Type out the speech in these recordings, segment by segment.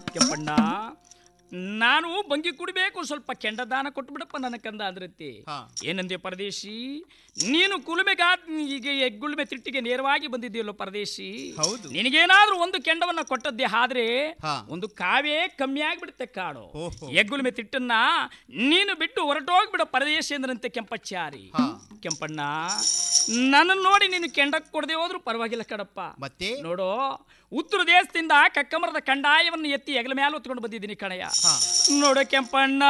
ಕೆಂಪಣ್ಣ ನಾನು ಬಂಗಿ ಕುಡಿಬೇಕು ಸ್ವಲ್ಪ ಕೆಂಡದಾನ ಕೊಟ್ಟು ಬಿಡಪ್ಪ ನನ್ನ ಕಂದ ಅಂದ್ರತ್ತಿ ಹಾ. ಏನಂದೆ ಪರದೇಶಿ ನೀನು ಕುಲುಮೆಗಾ ಈಗ ಎಗ್ಗುಳುಮೆ ತಿಟ್ಟಿಗೆ ನೇರವಾಗಿ ಬಂದಿದ್ದೀಯಲ್ಲೋ ಪರದೇಶಿ ಹೌದು. ನಿನಗೇನಾದ್ರೂ ಒಂದು ಕೆಂಡವನ್ನ ಕೊಟ್ಟದ್ದೇ ಆದ್ರೆ ಹಾ. ಒಂದು ಕಾವೇ ಕಮ್ಮಿ ಆಗ್ಬಿಡುತ್ತೆ ಕಾಡು ಓಹೋ. ಎಗ್ಗುಳುಮೆ ತಿಟ್ಟನ್ನ ನೀನು ಬಿಟ್ಟು ಹೊರಟೋಗ್ಬಿಡೋ ಪರದೇಶಿ ಎಂದ್ರಂತೆ ಕೆಂಪಚ್ಚಾರಿ ಹಾ. ಕೆಂಪಣ್ಣ ನನ್ನನ್ನು ನೋಡಿ ನೀನು ಕೆಂಡಕ್ಕೆ ಕೊಡದೆ ಹೋದ್ರೂ ಪರವಾಗಿಲ್ಲ ಕಡಪ್ಪ ಮತ್ತೆ ನೋಡು ಉತ್ತರ ದೇಶದಿಂದ ಕಕ್ಕಮರದ ಕಂಡಾಯವನ್ನು ಎತ್ತಿ ಹೆಗಲ ಮೇಲೆ ಹೊತ್ಕೊಂಡು ಬಂದಿದ್ದೀನಿ ಕಣಯ್ಯ ಹಾ. ನೋಡು ಕೆಂಪಣ್ಣ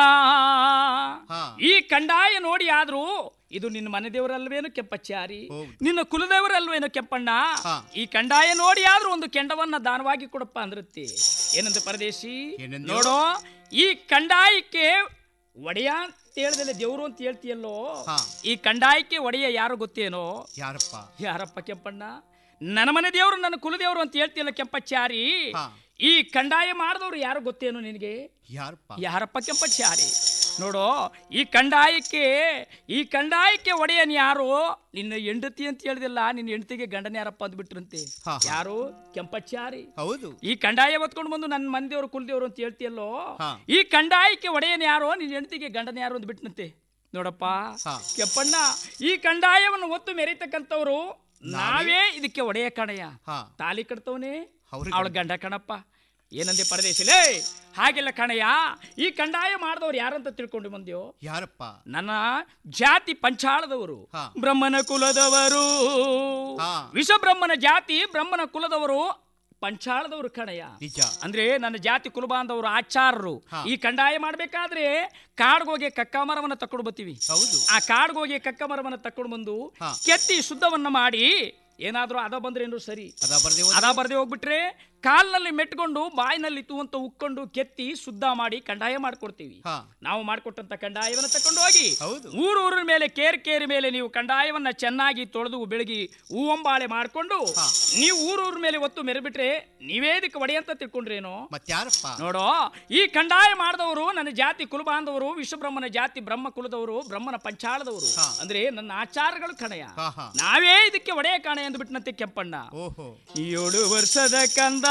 ಹಾ. ಈ ಕಂಡಾಯ ನೋಡಿ ಆದ್ರೂ ಇದು ನಿನ್ನ ಮನೆ ದೇವರಲ್ವೇನು ಕೆಂಪಚ್ಚಾರಿ ಹೌದು. ನಿನ್ನ ಕುಲದೇವರಲ್ವೇನು ಕೆಂಪಣ್ಣ ಹಾ. ಈ ಕಂಡಾಯ ನೋಡಿ ಆದ್ರೂ ಒಂದು ಕೆಂಡವನ್ನ ದಾನವಾಗಿ ಕೊಡಪ್ಪ ಅಂದ್ರತ್ತಿ ಏನಂದ ಪರದೇಶಿ ಏನಂದ್ಯೋ? ನೋಡು ಈ ಕಂಡಾಯಕ್ಕೆ ಒಡೆಯ ಅಂತ ಹೇಳ್ದಲೆ ದೇವ್ರು ಅಂತ ಹೇಳ್ತೀಯಲ್ಲೋ ಹಾ. ಈ ಕಂಡಾಯಕ್ಕೆ ಒಡೆಯ ಯಾರು ಗೊತ್ತೇನೋ ಯಾರಪ್ಪ ಯಾರಪ್ಪ ಕೆಂಪಣ್ಣ ನನ್ನ ಮನೆ ದೇವರು ನನ್ನ ಕುಲದೇವರು ಅಂತ ಹೇಳ್ತಿಯಲ್ಲ ಕೆಂಪಚ್ಚಾರಿ ಹಾ. ಈ ಕಂಡಾಯ ಮಾಡಿದವರು ಯಾರು ಗೊತ್ತೇನು ನಿನಗೆ ಯಾರಪ್ಪ ಯಾರಪ್ಪ ಕೆಂಪಚ್ಚಾರಿ ನೋಡು ಈ ಕಂಡಾಯಕ್ಕೆ ಈ ಕಂಡಾಯಕ್ಕೆ ಒಡೆಯನ್ ಯಾರು ನಿನ್ನ ಹೆಂಡತಿ ಅಂತ ಹೇಳ್ದಿಲ್ಲ ನಿನ್ನ ಹೆಂಡತಿಗೆ ಗಂಡನ ಯಾರಪ್ಪ ಅಂದ್ಬಿಟ್ರಂತೆ ಹಾ, ಹಾ. ಯಾರು ಕೆಂಪಚ್ಚಾರಿ ಹೌದು ಈ ಕಂಡಾಯ ಹೊತ್ಕೊಂಡು ಬಂದು ನನ್ನ ಮಂದಿಯವರು ಕುಲದೇವರು ಅಂತ ಹೇಳ್ತಿಯಲ್ಲೋ ಹಾ. ಈ ಕಂಡಾಯಕ್ಕೆ ಒಡೆಯನ್ ಯಾರೋ ನಿನ್ನ ಹೆಂಡತಿಗೆ ಗಂಡನ ಯಾರು ಅಂದ್ಬಿಟ್ನಂತೆ ನೋಡಪ್ಪ ಹಾ. ಕೆಪ್ಪಣ್ಣ ಈ ಕಂಡಾಯವನ್ನು ಒತ್ತು ಮೆರೀತಕ್ಕಂಥವ್ರು ನಾವೇ ಇದಕ್ಕೆ ಒಡೆಯ ಕಣಯ್ಯ ಹಾ ತಾಲಿ ಕಟ್ತವನೇ ಅವ್ರಿಗೆ ಅವಳ ಗಂಡ ಕಣಪ್ಪ ಏನಂದೆ ಪರದೇಶಿಲೇ ಹಾಗೆಲ್ಲ ಕಣಯ್ಯ ಈ ಕಂಡಾಯ ಮಾಡಿದವ್ರು ಯಾರಂತ ತಿಳ್ಕೊಂಡು ಬಂದ್ಯೋ ಯಾರಪ್ಪ ನನ್ನ ಜಾತಿ ಪಂಚಾಳದವರು ಹಾ. ಬ್ರಹ್ಮನ ಕುಲದವರು ಹಾ. ವಿಷಬ್ರಹ್ಮನ ಜಾತಿ ಬ್ರಹ್ಮನ ಕುಲದವರು ಪಂಚಾಳದವರು ಕಣಯ್ಯ ನಿಜ ಅಂದ್ರೆ ನನ್ನ ಜಾತಿ ಕುಲಬಾಂಧವರು ಆಚಾರರು ಹಾ. ಈ ಕಂಡಾಯ ಮಾಡ್ಬೇಕಾದ್ರೆ ಕಾಡ್ಗೋಗಿ ಕಕ್ಕ ಮರವನ್ನ ತಕೊಂಡು ಬರ್ತೀವಿ ಹೌದು ಆ ಕಾಡ್ಗೋಗಿ ಕಕ್ಕ ಮರವನ್ನ ತಕೊಂಡು ಬಂದು ಹಾ. ಕೆತ್ತಿ ಶುದ್ಧವನ್ನ ಮಾಡಿ ಏನಾದ್ರೂ ಅದ ಬಂದ್ರೆ ಏನು ಸರಿ ಅದ ಬರ್ದೆ ಅದ ಬರ್ದೆ ಹೋಗ್ಬಿಟ್ರೆ ಕಾಲ್ನಲ್ಲಿ ಮೆಟ್ಕೊಂಡು ಬಾಯಿನಲ್ಲಿ ತೂವಂತ ಉಕ್ಕೊಂಡು ಕೆತ್ತಿ ಶುದ್ಧ ಮಾಡಿ ಕಂಡಾಯ ಮಾಡ್ಕೊಡ್ತೀವಿ ಹಾ ನಾವು ಮಾಡಿಕೊಟ್ಟಂತ ಕಂಡಾಯವನ್ನು ತಕೊಂಡು ಹೋಗಿ ಹೌದು. ಊರೂರಿನ ಮೇಲೆ ಕೇರ್ ಕೇರಿ ಮೇಲೆ ನೀವು ಕಂಡಾಯವನ್ನ ಚೆನ್ನಾಗಿ ತೊಳೆದು ಬೆಳಗಿ ಹೂವಂಬಾಳೆ ಮಾಡ್ಕೊಂಡು ಹಾ. ನೀವು ಊರೂರ ಮೇಲೆ ಒತ್ತು ಮೆರೆಬಿಟ್ರೆ ನೀವೇ ಇದಕ್ಕೆ ಒಡೆಯಂತ ತಿಳ್ಕೊಂಡ್ರೇನೋ ಮತ್ಯಾರಪ್ಪ ನೋಡೋ ಈ ಕಂಡಾಯ ಮಾಡಿದವರು ನನ್ನ ಜಾತಿ ಕುಲಬಾಂಧವರು ವಿಶ್ವಬ್ರಹ್ಮನ ಜಾತಿ ಬ್ರಹ್ಮ ಕುಲದವರು ಬ್ರಹ್ಮನ ಪಂಚಾಳದವರು ಹಾ. ಅಂದ್ರೆ ನನ್ನ ಆಚಾರಗಳು ಕಣಯ ಹಾ ಹಾ ನಾವೇ ಇದಕ್ಕೆ ಒಡೆಯ ಕಾಣೆ ಅಂದ್ಬಿಟ್ನಂತೆ ಕೆಂಪಣ್ಣ ಓಹೋ ಏಳು ವರ್ಷದ ಕಂದ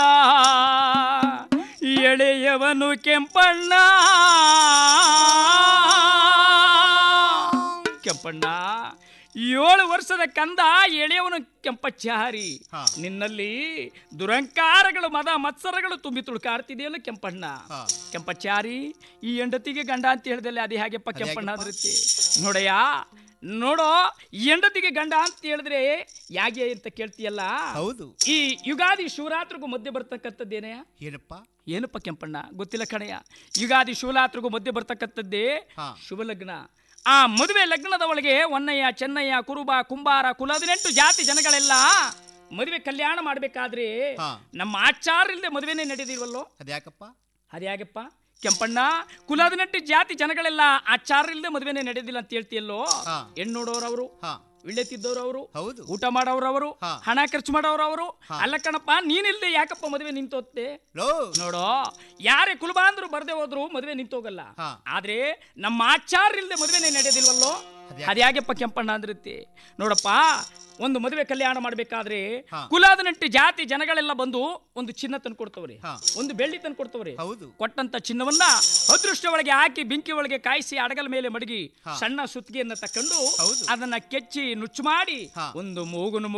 ಎಳೆಯವನು ಕೆಂಪಣ್ಣ ಕೆಂಪಣ್ಣ ಏಳು ವರ್ಷದ ಕಂದ ಎಳೆಯವನು ಕೆಂಪಚ್ಚಾರಿ ಹಾ. ನಿನ್ನಲ್ಲಿ ದುರಂಕಾರಗಳು ಮದ ಮತ್ಸರಗಳು ತುಂಬಿ ತುಳುಕಾಡ್ತಿದೆಯಲ್ಲ ಕೆಂಪಣ್ಣ ಹಾ. ಕೆಂಪಚ್ಚಾರಿ ಈ ಹೆಂಡತಿಗೆ ಗಂಡ ಅಂತ ಹೇಳ್ದಲ್ಲ ಅದೇ ಹಾಗೆಪ್ಪ ಅದೇ ಕೆಂಪಣ್ಣ ಹಾಗೆಪ್ಪ. ಅದೃತ್ತಿ ನೋಡಯ್ಯ ನೋಡೋ ಹೆಂಡತಿಗೆ ಗಂಡ ಅಂತ ಹೇಳಿದ್ರೆ ಯಾಕೆ ಅಂತ ಕೇಳ್ತೀಯಲ್ಲ ಹೌದು ಈ ಯುಗಾದಿ ಶಿವರಾತ್ರಿಗೂ ಮಧ್ಯೆ ಬರ್ತಕ್ಕಂಥದ್ದೇನೆಯ ಏನಪ್ಪ ಏನಪ್ಪ ಕೆಂಪಣ್ಣ ಗೊತ್ತಿಲ್ಲ ಕಣಯ್ಯ ಯುಗಾದಿ ಶಿವರಾತ್ರಿಗೂ ಮಧ್ಯೆ ಬರ್ತಕ್ಕಂಥದ್ದೇ ಹಾ. ಶುಭ ಲಗ್ನ ಆ ಮದುವೆ ಲಗ್ನದ ಒಳಗೆ ಒನ್ನಯ್ಯ ಚೆನ್ನಯ್ಯ ಕುರುಬ ಕುಂಬಾರ ಕುಲ ಹದಿನೆಂಟು ಜಾತಿ ಜನಗಳೆಲ್ಲ ಮದುವೆ ಕಲ್ಯಾಣ ಮಾಡ್ಬೇಕಾದ್ರೆ ಹಾ. ನಮ್ಮ ಆಚಾರ ಇಲ್ಲದೆ ಮದುವೆನೇ ನಡೆದಿಲ್ವಲ್ಲೋ ಅದ್ಯಾಕಪ್ಪ ಅದ್ಯಾಗಪ್ಪ ಕೆಂಪಣ್ಣ ಕುಲ ಹದಿನೆಂಟು ಜಾತಿ ಜನಗಳೆಲ್ಲ ಆಚಾರ ಇಲ್ಲದೆ ಮದುವೆನೇ ನಡೆದಿಲ್ಲ ಅಂತ ಹೇಳ್ತೀಯಲ್ಲೋ ಹಾ. ಹೆಣ್ಣು ನೋಡೋರವರು ಹಾ ವಿಳ್ಳೆತ್ತಿದ್ದವ್ರು ಅವರು ಹೌದು ಊಟ ಮಾಡೋರು ಅವರು ಹಾ. ಹಣ ಖರ್ಚು ಮಾಡೋರು ಅವರು ಹಾ. ಅಲ್ಲ ಕಣಪ್ಪ ನೀನಿಲ್ದೆ ಯಾಕಪ್ಪ ಮದುವೆ ನಿಂತೋತ್ತೆ ಲೋ ನೋಡೋ ಯಾರೇ ಕುಲಬಾಂದ್ರು ಬರ್ದೆ ಹೋದ್ರು ಮದುವೆ ನಿಂತೋಗಲ್ಲ ಹಾ. ಆದ್ರೆ ನಮ್ಮ ಆಚಾರ ಇಲ್ದೆ ಮದುವೆನೇ ನಡೆಯೋದಿಲ್ವಲ್ಲೋ ಅದ್ಯಾಕೆ? ಅದ್ಯಾಗೆಪ್ಪ ಕೆಂಪಣ್ಣ ಅಂದ್ರತ್ತೆ ನೋಡಪ್ಪ ಒಂದು ಮದುವೆ ಕಲ್ಯಾಣ ಮಾಡ್ಬೇಕಾದ್ರೆ ಹಾ. ಕುಲಾದನಟ್ಟು ಜಾತಿ ಜನಗಳೆಲ್ಲ ಬಂದು ಒಂದು ಚಿನ್ನ ತಂದು ಕೊಡ್ತವ್ರೆ ಹಾ. ಒಂದು ಬೆಳ್ಳಿ ತಂದು ಕೊಡ್ತವ್ರೆ ಹೌದು ಕೊಟ್ಟಂತ ಚಿನ್ನವನ್ನ ಅದೃಷ್ಟ ಒಳಗೆ ಹಾಕಿ ಬೆಂಕಿ ಒಳಗೆ ಕಾಯಿಸಿ ಅಡಗಲ ಮೇಲೆ ಮಡಗಿ ಹಾ. ಸಣ್ಣ ಸುತ್ತಿಗೆಯನ್ನ ತಕೊಂಡು ಹೌದು. ಅದನ್ನ ಕೆಚ್ಚಿ ನುಚ್ಚು ಮಾಡಿ ಹಾ. ಒಂದು ಮೂಗುನು